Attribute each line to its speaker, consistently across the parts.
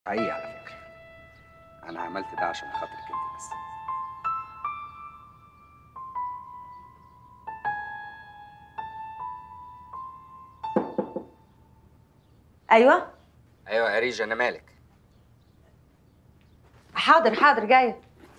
Speaker 1: حقيقي على فكرة أنا عملت ده عشان خاطرك أنت بس
Speaker 2: ايوه
Speaker 1: أيوة يا ريج أنا مالك
Speaker 2: حاضر حاضر جايه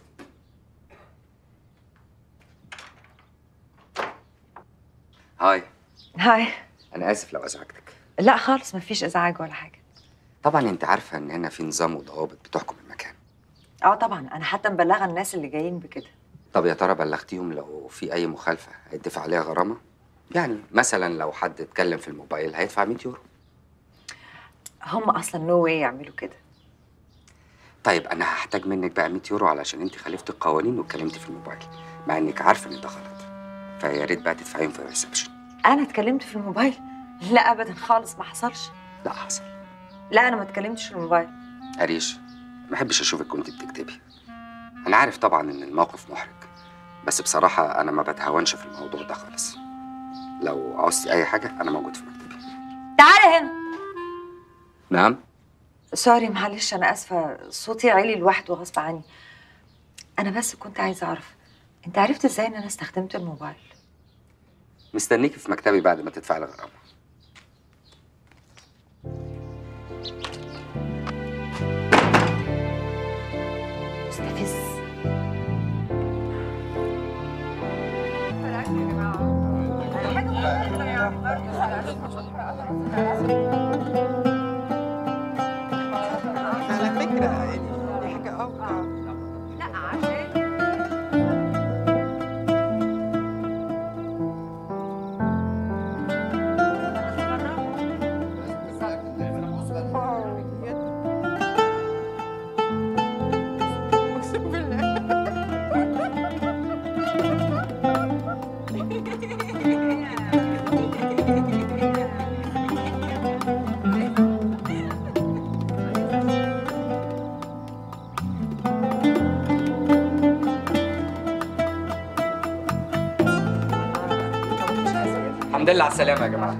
Speaker 1: هاي
Speaker 2: هاي
Speaker 1: أنا آسف لو أزعجتك
Speaker 2: لا خالص مفيش ازعاج ولا حاجه
Speaker 1: طبعا أنت عارفة إن هنا في نظام وضوابط بتحكم المكان
Speaker 2: اه طبعا انا حتى مبلغه الناس اللي جايين بكده
Speaker 1: طب يا ترى بلغتيهم لو في أي مخالفة هيدفع عليها غرامة؟ يعني مثلا لو حد اتكلم في الموبايل هيدفع 100 يورو
Speaker 2: هم اصلا نو واي يعملوا كده
Speaker 1: طيب أنا هحتاج منك بقى 100 يورو علشان أنت خالفتي القوانين واتكلمتي في الموبايل مع إنك عارفة إن ده غلط فيا ريت بقى تدفعيهم في الريسبشن
Speaker 2: انا اتكلمت في الموبايل لا ابدا خالص ما حصلش
Speaker 1: لا حصل
Speaker 2: لا انا ما اتكلمتش في الموبايل
Speaker 1: أريش ما أحبش أشوفك وأنت بتكتبي أنا عارف طبعا إن الموقف محرج بس بصراحة أنا ما بتهاونش في الموضوع ده خالص لو عوزتي أي حاجة أنا موجود في مكتبي
Speaker 2: تعالى هنا
Speaker 1: نعم
Speaker 2: سوري معلش انا اسفه صوتي عالي لوحده غصب عني انا بس كنت عايزه اعرف انت عرفت ازاي ان انا استخدمت الموبايل
Speaker 1: مستنيكي في مكتبي بعد ما تدفعي الغرامة
Speaker 2: مستفز
Speaker 3: على فكرة يعني دي حاجة اه
Speaker 2: لا عشان
Speaker 3: اقسم بالله
Speaker 1: الحمد لله على السلامة يا جماعة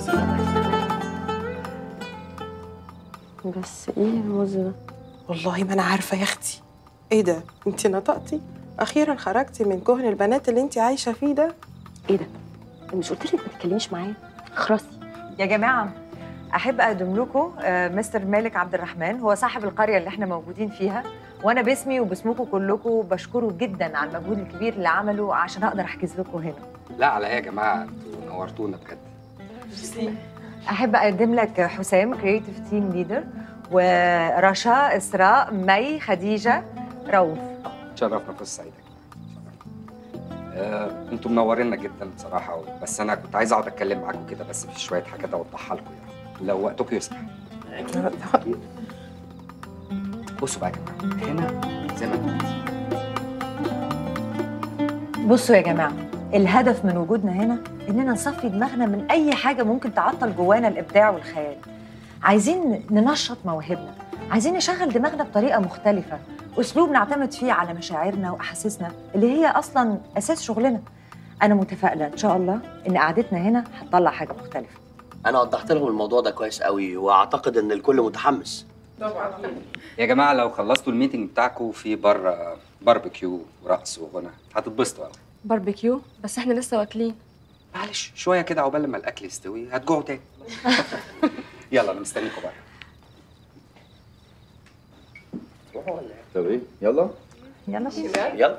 Speaker 4: بس ايه الرز ده
Speaker 3: والله ما انا عارفة يا اختي ايه ده انت نطقتي اخيرا خرجتي من كهن البنات اللي انت عايشة فيه ده
Speaker 4: ايه ده مش قلت لك ما تتكلميش معايا خرسي
Speaker 2: يا جماعة أحب أقدم لكم آه، مستر مالك عبد الرحمن هو صاحب القرية اللي احنا موجودين فيها وأنا باسمي وباسمكم كلكم بشكره جدا على المجهود الكبير اللي عمله عشان أقدر أحجز لكم هنا
Speaker 1: لا على إيه يا جماعة انتوا نورتونا بجد
Speaker 2: أحب أقدم لك حسام كرييتيف تيم ليدر ورشا إسراء مي خديجة رؤوف
Speaker 1: شرفنا في السعيدة آه، انتوا منورينا جدا بصراحة بس أنا كنت عايز أقعد أتكلم معاكم كده بس في شوية حاجات أوضحها لكم يعني لو وقتكم يسمح بصوا بقى يا جماعة هنا زي ما انتوا
Speaker 2: بصوا يا جماعة الهدف من وجودنا هنا إننا نصفي دماغنا من أي حاجة ممكن تعطل جوانا الإبداع والخيال عايزين ننشط مواهبنا عايزين نشغل دماغنا بطريقة مختلفة أسلوب نعتمد فيه على مشاعرنا وأحاسيسنا اللي هي أصلاً أساس شغلنا أنا متفائلة إن شاء الله إن قعدتنا هنا هتطلع حاجة مختلفة
Speaker 5: انا وضحت لهم الموضوع ده كويس قوي واعتقد ان الكل متحمس
Speaker 1: يا جماعة لو خلصتوا الميتنج بتاعكم في بره باربيكيو ورقص وغنى هتتبسطوا قوي
Speaker 4: باربيكيو بس احنا لسه واكلين
Speaker 1: معلش شوية كده عقبال لما الأكل يستوي هتجوعوا تاني يلا أنا مستنيكم بقى
Speaker 6: طب ايه يلا
Speaker 2: يلا بينا
Speaker 5: يلا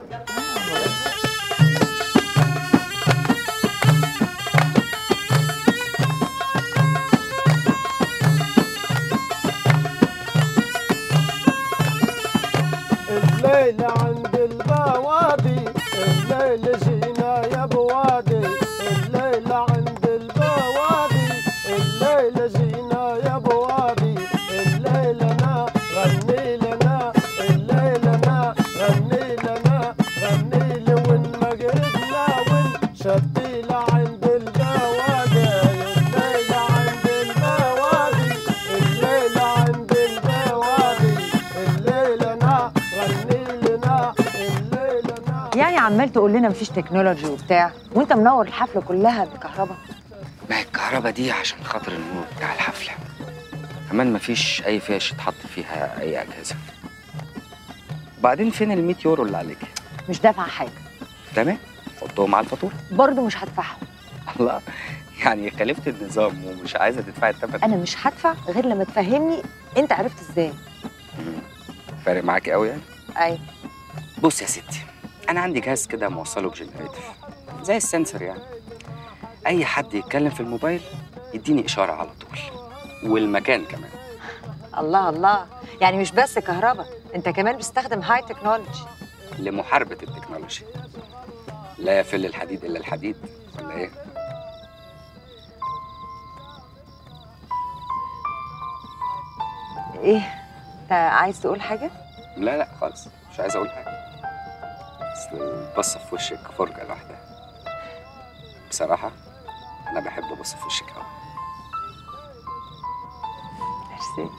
Speaker 7: الليلة عند البوادي الليلة جينا يا بوادي الليلة عند البوادي الليلة جينا يا بوادي الليلة نا غني لنا الليلة نا غني لنا غني لي وين مقربنا وين شدي عند البوادي الليلة عند البوادي الليلة عند البوادي الليلة نا غني لنا الليلة نا
Speaker 2: يعني عمال تقول لنا مفيش تكنولوجي وبتاع وانت منور الحفله كلها بكهرباء
Speaker 1: ما هي الكهرباء دي عشان خاطر النور بتاع الحفلة كمان مفيش اي فيش يتحط فيها اي اجهزه وبعدين فين ال 100 يورو اللي عليك
Speaker 2: مش دافعه حاجه
Speaker 1: تمام حطهم على الفاتوره
Speaker 2: برضه مش هدفعهم
Speaker 1: الله يعني خالفت النظام ومش عايزه تدفعي الثمن
Speaker 2: انا مش هدفع غير لما تفهمني انت عرفت ازاي
Speaker 1: فارق معاكي قوي يعني
Speaker 2: اي
Speaker 1: بص يا ستي انا عندي جهاز كده موصله بجنريتور زي السنسور يعني اي حد يتكلم في الموبايل يديني اشاره على طول والمكان كمان
Speaker 2: الله الله يعني مش بس كهرباء انت كمان بتستخدم هاي تكنولوجي
Speaker 1: لمحاربه التكنولوجيا لا يفل الحديد الا الحديد ولا ايه
Speaker 2: ايه انت عايز تقول حاجه
Speaker 1: لا لا خالص مش عايز اقول حاجه اصل البصه في وشك فرجه لوحدها بصراحه انا بحب ابص في وشك قوي
Speaker 2: ميرسي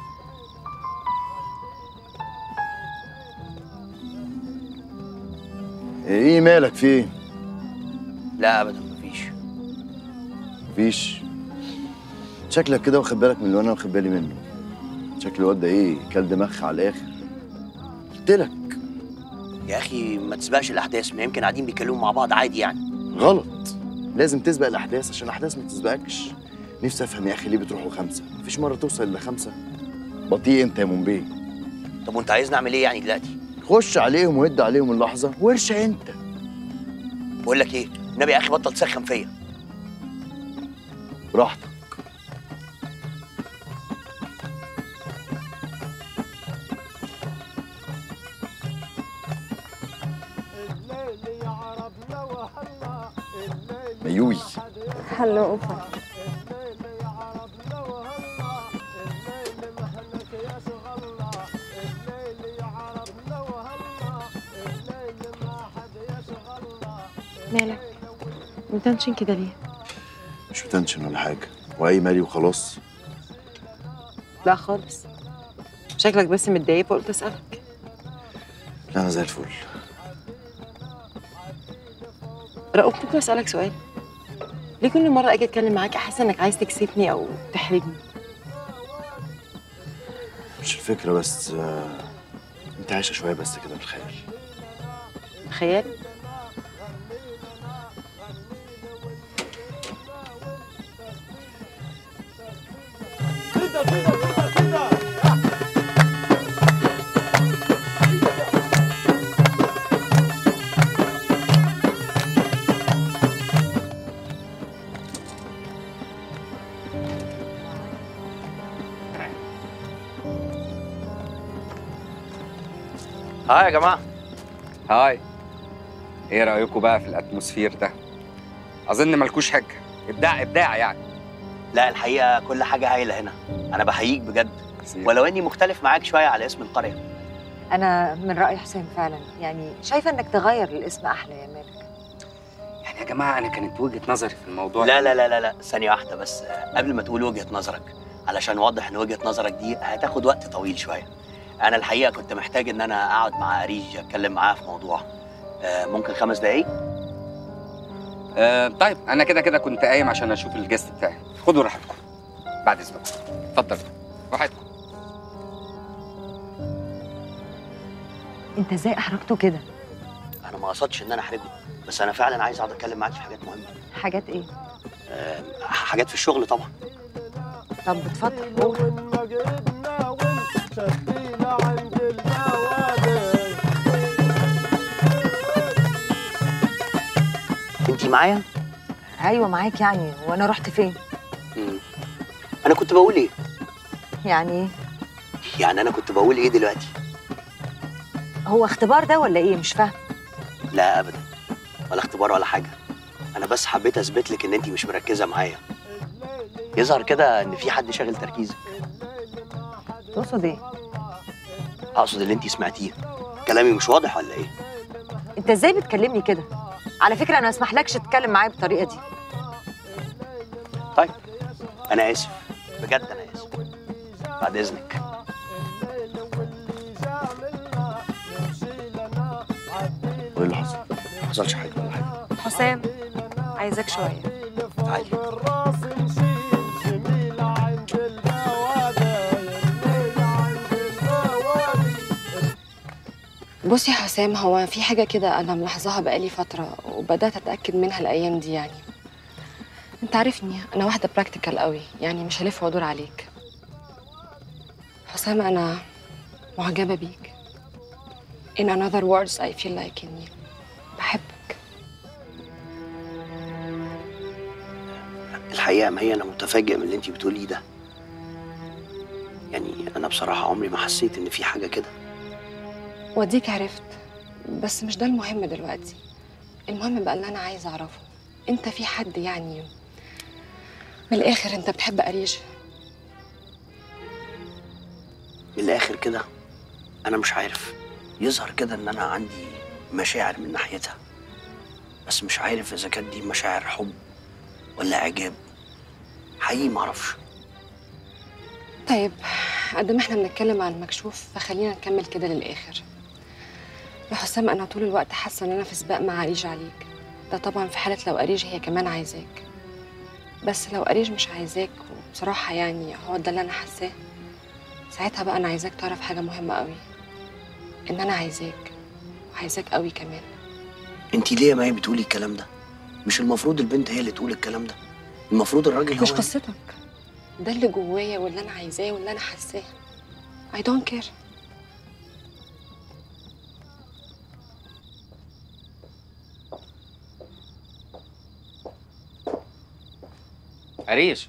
Speaker 6: ايه مالك في ايه؟
Speaker 5: لا ابدا مفيش
Speaker 6: مفيش شكلك كده واخد بالك من اللي انا واخد بالي منه شكل الواد ده ايه كل دماغ على الاخر قلت لك
Speaker 5: يا اخي ما تسبقش الاحداث ما يمكن قاعدين بيتكلموا مع بعض عادي يعني
Speaker 6: غلط لازم تسبق الاحداث عشان الاحداث ما تسبقكش نفسي افهم يا اخي ليه بتروحوا خمسه مفيش مره توصل الا خمسه بطيء انت يا منبيه
Speaker 5: طب وانت عايز نعمل ايه يعني دلوقتي
Speaker 6: خش عليهم وهد عليهم اللحظه وارشع انت
Speaker 5: بقول لك ايه النبي يا اخي بطل تسخن فيا
Speaker 6: براحتك
Speaker 7: الليل يعرب لو هلا الليل
Speaker 6: ميوي
Speaker 4: هلو اوفا
Speaker 7: الليل يعرب لو هلا الليل مهلك يا شغلة الليل يعرب لو هلا الليل ما حد يشغلة
Speaker 3: مالك متنشن كده ليه
Speaker 6: مش بتنشن ولا حاجه واي مالي وخلاص
Speaker 3: لا خالص شكلك بس متضايق فقلت اسالك
Speaker 6: لا انا زي الفل
Speaker 3: رؤوف ممكن اسالك سؤال ليه كل مره اجي اتكلم معاك احس انك عايز تكسفني او تحرجني
Speaker 6: مش الفكره بس آه، انت عايشه شويه بس كده بالخيال
Speaker 3: خيال
Speaker 7: كده كده كده كده
Speaker 5: ها يا جماعه
Speaker 1: هاي ايه رايكم بقى في الاتموسفير ده اظن ملكوش حاجه ابداع ابداع يعني
Speaker 5: لا الحقيقه كل حاجه هايله هنا انا بحييك بجد ولو اني مختلف معاك شويه على اسم القريه
Speaker 2: انا من راي حسام فعلا يعني شايفه انك تغير الاسم احلى يا مالك
Speaker 1: يعني يا جماعه انا كانت وجهه نظري في الموضوع
Speaker 5: لا لا لا لا لا ثانيه واحده بس آه، قبل ما تقول وجهه نظرك علشان اوضح ان وجهه نظرك دي هتاخد وقت طويل شويه انا الحقيقه كنت محتاج ان انا اقعد مع اريج اتكلم معاه في موضوع آه، ممكن خمس دقايق
Speaker 1: آه طيب انا كده كده كنت قايم عشان اشوف الجست بتاعي خدوا راحتكم بعد اذنكم اتفضل راحتكم
Speaker 2: انت ازاي احرجته كده
Speaker 5: انا ما قصدتش ان انا احرجه بس انا فعلا عايز اقعد اتكلم معاك في حاجات مهمه
Speaker 2: حاجات ايه
Speaker 5: آه، حاجات في الشغل طبعا
Speaker 2: طب اتفضل قول
Speaker 7: وين ما قربنا وين شدينا عند البوادي
Speaker 5: انت معايا
Speaker 2: ايوه معاك يعني وانا رحت فين
Speaker 5: مم. انا كنت بقول ايه
Speaker 2: يعني ايه
Speaker 5: يعني انا كنت بقول ايه دلوقتي
Speaker 2: هو اختبار ده ولا ايه مش فاهم
Speaker 5: لا ابدا ولا اختبار ولا حاجه انا بس حبيت اثبت لك ان انت مش مركزه معايا يظهر كده ان في حد شاغل تركيزك
Speaker 2: تقصد ايه
Speaker 5: اقصد اللي انت سمعتيه كلامي مش واضح ولا ايه
Speaker 2: انت ازاي بتكلمني كده على فكره انا ما اسمحلكش تتكلم معايا بالطريقه دي
Speaker 5: طيب انا اسف بجد انا اسف بعد اذنك
Speaker 6: وايه اللي حصل؟ ما حصلش حاجه ولا حاجه
Speaker 3: حسام عايزك شويه
Speaker 5: تعالي
Speaker 7: الراس نشيل جميلة عند البوادي
Speaker 4: بصي يا حسام هو في حاجة كده أنا ملاحظاها بقالي فترة وبدأت أتأكد منها الأيام دي يعني أنت عارفني أنا واحدة براكتيكال قوي يعني مش هلف وأدور عليك حسام أنا معجبة بيك In another words I feel like إني بحبك
Speaker 5: الحقيقه ما هي انا متفاجئ من اللي انت بتقوليه ده يعني انا بصراحه عمري ما حسيت ان في حاجه كده
Speaker 4: واديك عرفت بس مش ده المهم دلوقتي المهم بقى اللي أنا عايزة أعرفه أنت في حد يعني من الآخر أنت بتحب أريج
Speaker 5: من الاخر كده انا مش عارف يظهر كده ان انا عندي مشاعر من ناحيتها بس مش عارف اذا كانت دي مشاعر حب ولا اعجاب حقيقي معرفش
Speaker 4: طيب قد ما احنا بنتكلم عن المكشوف فخلينا نكمل كده للآخر يا حسام أنا طول الوقت حاسة إن أنا في سباق مع أريج عليك ده طبعا في حالة لو أريج هي كمان عايزاك بس لو أريج مش عايزاك وبصراحة يعني هو ده اللي أنا حاساه ساعتها بقى أنا عايزاك تعرف حاجة مهمة قوي إن أنا عايزاك وعايزاك قوي كمان
Speaker 5: انت ليه ما هي بتقولي الكلام ده مش المفروض البنت هي اللي تقول الكلام ده المفروض الراجل هو
Speaker 4: مش قصتك ده اللي جوايا واللي أنا عايزاه واللي أنا حاساه I don't care
Speaker 1: عريش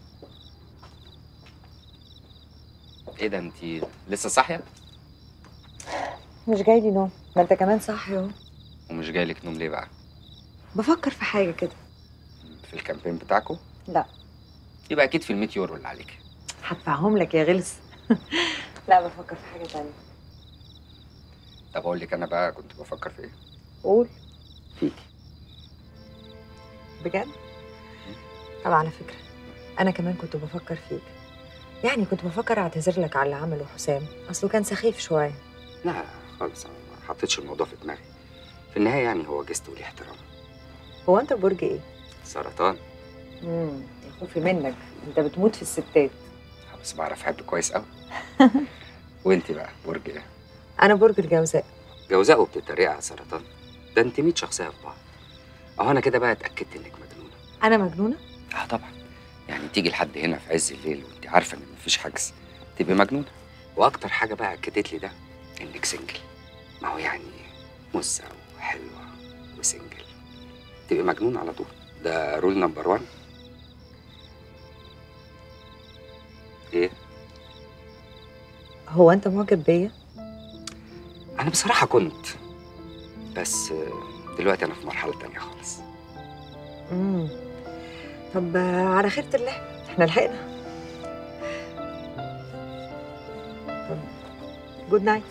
Speaker 1: ايه ده انت لسه صاحيه
Speaker 2: مش جاي لي نوم ما انت كمان صاحي اهو
Speaker 1: ومش جايلك نوم ليه بقى
Speaker 2: بفكر في حاجه كده
Speaker 1: في الكامبين بتاعكم
Speaker 2: لا
Speaker 1: يبقى اكيد في ال يورو اللي عليك
Speaker 2: هدفعهم لك يا غلس لا بفكر في حاجه تانية
Speaker 1: طب اقول لك انا بقى كنت بفكر في ايه
Speaker 2: قول
Speaker 1: فيكي
Speaker 2: بجد طب على فكره انا كمان كنت بفكر فيك يعني كنت بفكر اعتذر لك على اللي عمله حسام اصله كان سخيف شويه
Speaker 1: لا خالص انا ما حطيتش الموضوع في دماغي في النهايه يعني هو جست وليه احترام
Speaker 2: هو انت برج ايه
Speaker 1: سرطان
Speaker 2: امم يا خوفي منك انت بتموت في الستات
Speaker 1: بس بعرف احب كويس قوي وانت بقى برج ايه
Speaker 2: انا برج الجوزاء
Speaker 1: جوزاء وبتتريق على سرطان ده انت 100 شخصيه في بعض اهو انا كده بقى اتاكدت انك مجنونه
Speaker 2: انا مجنونه
Speaker 1: اه طبعا يعني تيجي لحد هنا في عز الليل وانت عارفه ان مفيش حجز تبقي مجنونه واكتر حاجه بقى اكدت لي ده انك سنجل ما هو يعني مزه وحلوه وسنجل تبقي مجنونه على طول ده رول نمبر 1 ايه
Speaker 2: هو انت معجب بيا
Speaker 1: انا بصراحه كنت بس آه، دلوقتي انا في مرحله تانية خالص
Speaker 2: امم طب آه، على خيرة الله احنا لحقنا جود نايت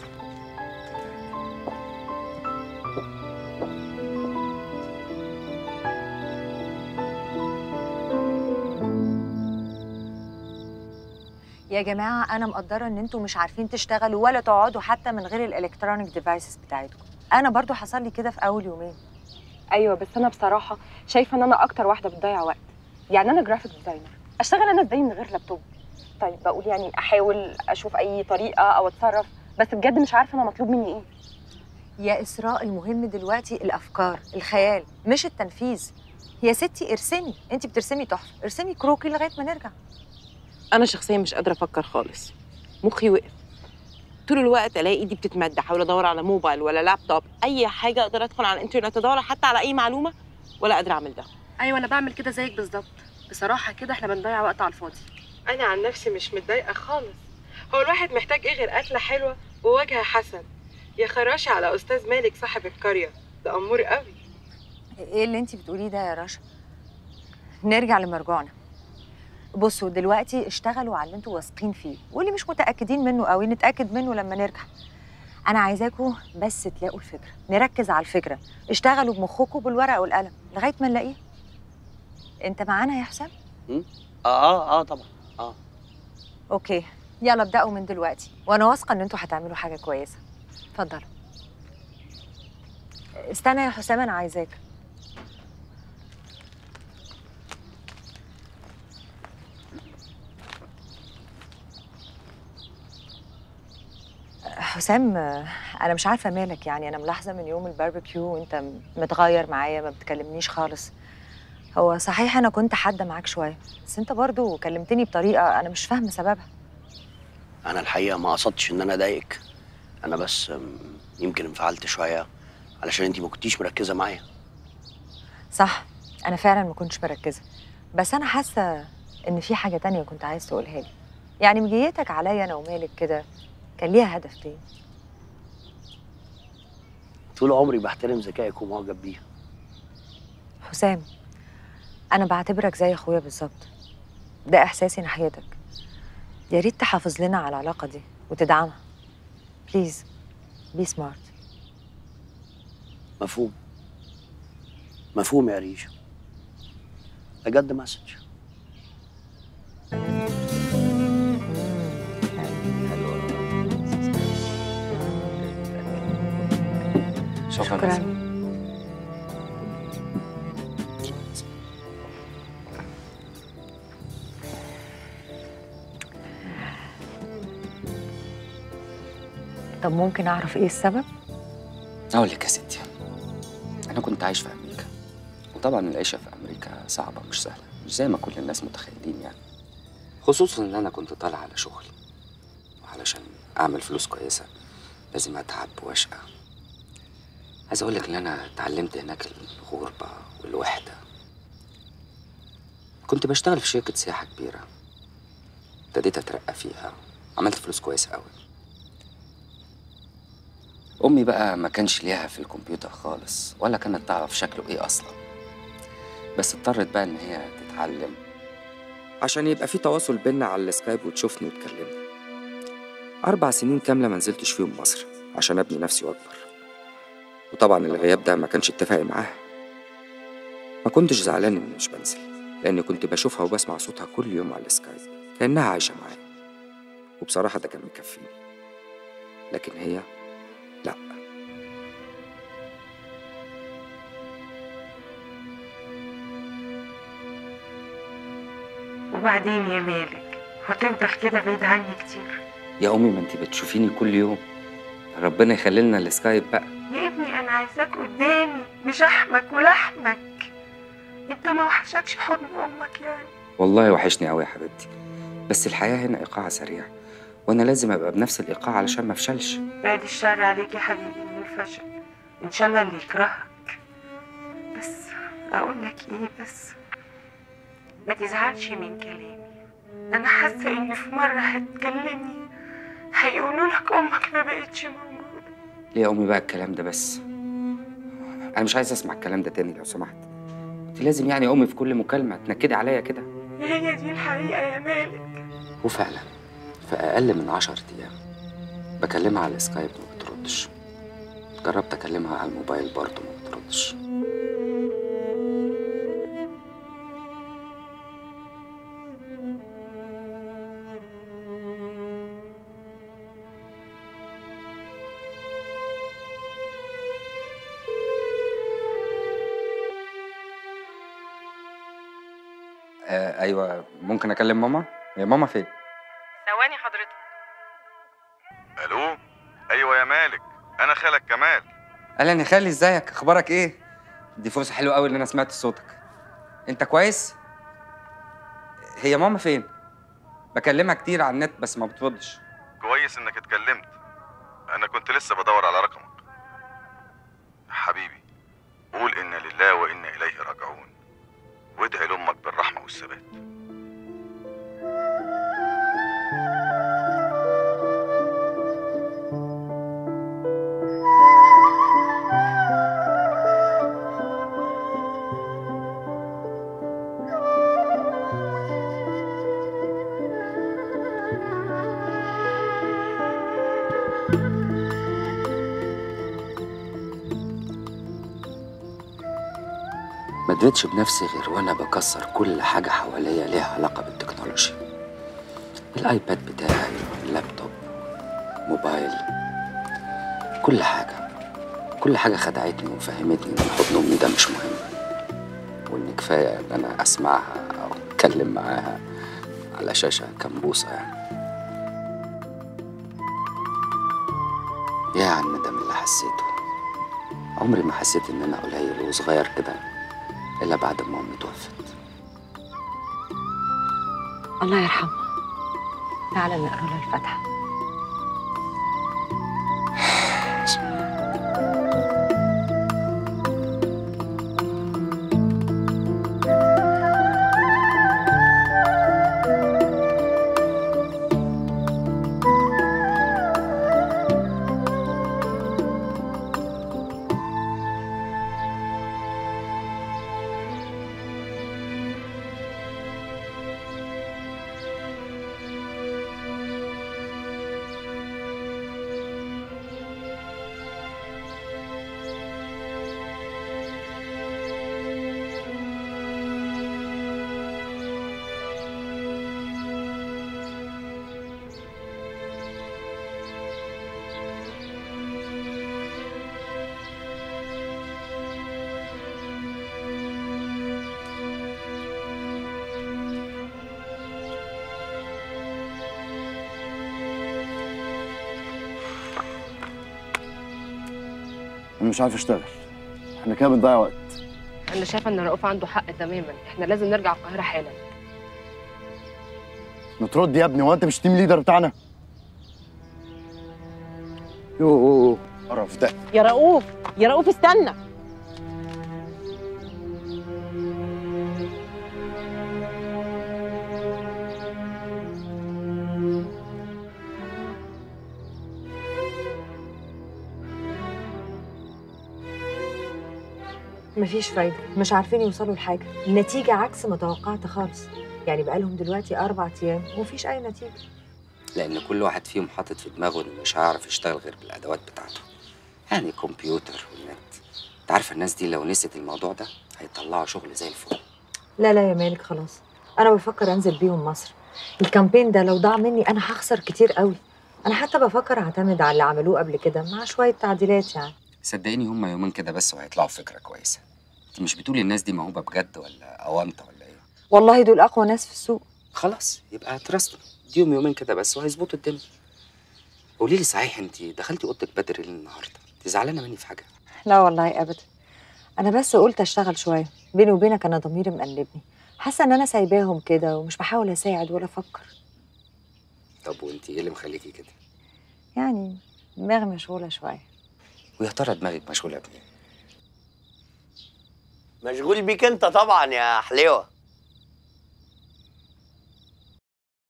Speaker 2: يا جماعة أنا مقدرة إن أنتوا مش عارفين تشتغلوا ولا تقعدوا حتى من غير الإلكترونيك ديفايسز بتاعتكم أنا برضو حصل لي كده في أول يومين
Speaker 8: ايوه بس انا بصراحه شايفه ان انا اكتر واحده بتضيع وقت يعني انا جرافيك ديزاينر اشتغل انا ازاي من غير لابتوب طيب بقول يعني احاول اشوف اي طريقه او اتصرف بس بجد مش عارفه انا مطلوب مني ايه
Speaker 2: يا إسراء المهم دلوقتي الأفكار الخيال مش التنفيذ يا ستي ارسمي انت بترسمي تحفة ارسمي كروكي لغاية ما نرجع
Speaker 3: انا شخصيا مش قادره افكر خالص مخي وقف طول الوقت الاقي ايدي بتتمد احاول ادور على موبايل ولا لابتوب اي حاجه اقدر ادخل على الانترنت ادور حتى على اي معلومه ولا قادره اعمل ده
Speaker 8: ايوه انا بعمل كده زيك بالظبط بصراحه كده احنا بنضيع وقت على الفاضي
Speaker 3: انا عن نفسي مش متضايقه خالص هو الواحد محتاج ايه غير اكله حلوه ووجه حسن يا خراشي على استاذ مالك صاحب القريه ده امور قوي
Speaker 2: ايه اللي انت بتقوليه ده يا رشا نرجع لمرجوعنا بصوا دلوقتي اشتغلوا على اللي انتوا واثقين فيه واللي مش متاكدين منه قوي نتاكد منه لما نرجع انا عايزاكم بس تلاقوا الفكره نركز على الفكره اشتغلوا بمخكم بالورقه والقلم لغايه ما نلاقيه انت معانا يا حسام
Speaker 5: اه اه اه طبعا
Speaker 2: اوكي يلا ابداوا من دلوقتي وانا واثقه ان انتوا هتعملوا حاجه كويسه اتفضلوا استنى يا حسام انا عايزاك حسام آه، انا مش عارفه مالك يعني انا ملاحظه من يوم الباربيكيو وانت م- متغير معايا ما بتكلمنيش خالص هو صحيح انا كنت حاده معاك شويه بس انت برضو كلمتني بطريقه انا مش فاهمه سببها
Speaker 5: انا الحقيقه ما قصدتش ان انا اضايقك انا بس أم، يمكن انفعلت شويه علشان انت ما كنتيش مركزه معايا
Speaker 2: صح انا فعلا ما كنتش مركزه بس انا حاسه ان في حاجه تانية كنت عايز تقولها لي يعني مجيتك عليا انا ومالك كده كان ليها هدف تاني
Speaker 5: طول عمري بحترم ذكائك ومعجب بيه
Speaker 2: حسام انا بعتبرك زي اخويا بالظبط ده احساسي ناحيتك يا ريت تحافظ لنا على العلاقه دي وتدعمها بليز بي سمارت
Speaker 5: مفهوم مفهوم يا ريجا بجد مسج
Speaker 1: شكرا,
Speaker 2: شكرا طب ممكن اعرف ايه السبب
Speaker 1: اقول لك يا ستي انا كنت عايش في امريكا وطبعا العيشه في امريكا صعبه مش سهله مش زي ما كل الناس متخيلين يعني خصوصا ان انا كنت طالع على شغل وعلشان اعمل فلوس كويسه لازم اتعب واشقى عايز اقول لك ان انا اتعلمت هناك الغربه والوحده كنت بشتغل في شركه سياحه كبيره ابتديت اترقى فيها عملت فلوس كويسه قوي امي بقى ما كانش ليها في الكمبيوتر خالص ولا كانت تعرف شكله ايه اصلا بس اضطرت بقى ان هي تتعلم عشان يبقى في تواصل بينا على السكايب وتشوفني وتكلمني اربع سنين كامله ما نزلتش فيهم مصر عشان ابني نفسي واكبر وطبعا الغياب ده ما كانش اتفاقي معاها ما كنتش زعلان اني مش بنزل لاني كنت بشوفها وبسمع صوتها كل يوم على السكايب كانها عايشه معايا وبصراحه ده كان مكفيني لكن هي لا
Speaker 9: وبعدين يا مالك هتفضل كده بعيد عني كتير
Speaker 1: يا امي ما انت بتشوفيني كل يوم ربنا يخلي لنا السكايب بقى
Speaker 9: يا ابني انا عايزاك قدامي مش احمك ولحمك انت ما وحشكش حضن امك يعني
Speaker 1: والله وحشني قوي يا حبيبتي بس الحياه هنا ايقاعها سريع وانا لازم ابقى بنفس الايقاع علشان ما افشلش
Speaker 9: بعد الشر عليك يا حبيبي من الفشل ان شاء الله اللي يكرهك بس اقول لك ايه بس ما تزعلش من كلامي انا حاسه ان في مره هتكلمني هيقولوا لك امك ما بقتش موجوده
Speaker 1: ليه يا امي بقى الكلام ده بس انا مش عايز اسمع الكلام ده تاني لو سمحت انت لازم يعني يا امي في كل مكالمه تنكدي عليا كده
Speaker 9: هي دي الحقيقه يا مالك
Speaker 1: وفعلا في اقل من عشرة ايام بكلمها على السكايب ما بتردش جربت اكلمها على الموبايل برضه ما بتردش آه ايوه ممكن اكلم ماما هي ماما فين
Speaker 9: ثواني حضرتك
Speaker 10: الو ايوه يا مالك انا خالك كمال
Speaker 1: اهلا يا خالي ازيك اخبارك ايه دي فرصه حلوه قوي ان انا سمعت صوتك انت كويس هي ماما فين بكلمها كتير على النت بس ما بتردش
Speaker 10: كويس انك اتكلمت انا كنت لسه بدور على رقمك حبيبي قول انا لله وانا اليه راجعون وادعي لامك بالرحمه والثبات
Speaker 1: ما ادريتش بنفسي غير وانا بكسر كل حاجه حواليا ليها علاقه بالتكنولوجيا الايباد بتاعي اللابتوب موبايل كل حاجه كل حاجه خدعتني وفهمتني ان حضن امي ده مش مهم وان كفايه ان انا اسمعها او اتكلم معاها على شاشه كمبوسه يعني يا عم ده من اللي حسيته عمري ما حسيت ان انا قليل وصغير كده الا بعد ما امي توفت
Speaker 2: الله يرحمها تعالى نقرا لها الفاتحه
Speaker 6: انا مش عارف اشتغل احنا كده بنضيع وقت
Speaker 4: انا شايفه ان رؤوف عنده حق تماما احنا لازم نرجع القاهره حالا
Speaker 6: ما ترد يا ابني هو انت مش تيم ليدر بتاعنا يوه قرف ده
Speaker 3: يا رؤوف يا رؤوف استنى
Speaker 2: مفيش فايدة مش عارفين يوصلوا لحاجة النتيجة عكس ما توقعت خالص يعني بقالهم دلوقتي أربع أيام ومفيش أي نتيجة
Speaker 1: لان كل واحد فيهم حاطط في دماغه انه مش هيعرف يشتغل غير بالادوات بتاعته يعني كمبيوتر والنت انت عارفه الناس دي لو نسيت الموضوع ده هيطلعوا شغل زي الفل
Speaker 2: لا لا يا مالك خلاص أنا بفكر أنزل بيهم مصر الكامبين ده لو ضاع مني أنا هخسر كتير قوي أنا حتى بفكر أعتمد على اللي عملوه قبل كده مع شوية تعديلات يعني
Speaker 1: صدقيني هم يومين كده بس وهيطلعوا فكره كويسه انت مش بتقولي الناس دي موهوبه بجد ولا اونطه ولا ايه
Speaker 2: والله دول أقوى ناس في السوق
Speaker 1: خلاص يبقى ترستم اديهم يومين كده بس وهيظبطوا الدنيا قولي لي صحيح انت دخلتي اوضتك بدري ليه النهارده انت زعلانه مني في حاجه
Speaker 2: لا والله أبدا أنا بس قلت أشتغل شوية بيني وبينك أنا ضميري مقلبني حاسة إن أنا سايباهم كده ومش بحاول أساعد ولا أفكر
Speaker 1: طب وانت ايه اللي مخليكي كده
Speaker 2: يعني دماغي مشغولة شوية
Speaker 1: ويا ترى دماغك مشغوله بايه
Speaker 5: مشغول بيك انت طبعا يا حليوه